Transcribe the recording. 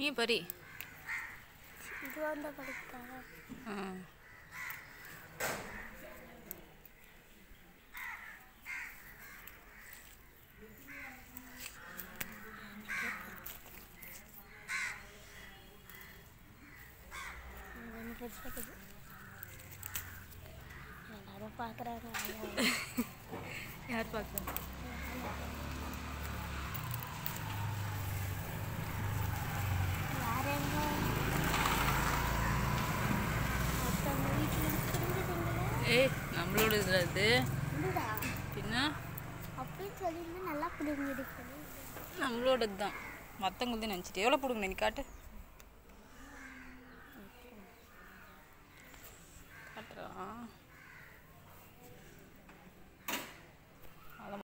நீ பரி இது வந்த படுத்தா ஆ எனக்கு பிடிச்சிருக்குது எல்லாரும் பார்க்குறாங்க யார் பார்க்குறா யாரெங்க ஒருத்தவங்க வீட்டில் தெரிஞ்சுதுங்களா ஏய் நம்மளோட இதில் இது இதுதா பின்ன அப்படின்னு சொல்லியிருந்தா நல்லா பிடிங்கிருக்கு நம்மளோடது தான் மற்றவங்களுது நினச்சிட்டு எவ்வளோ பிடுங்க நீ காட்டு காட்டுறா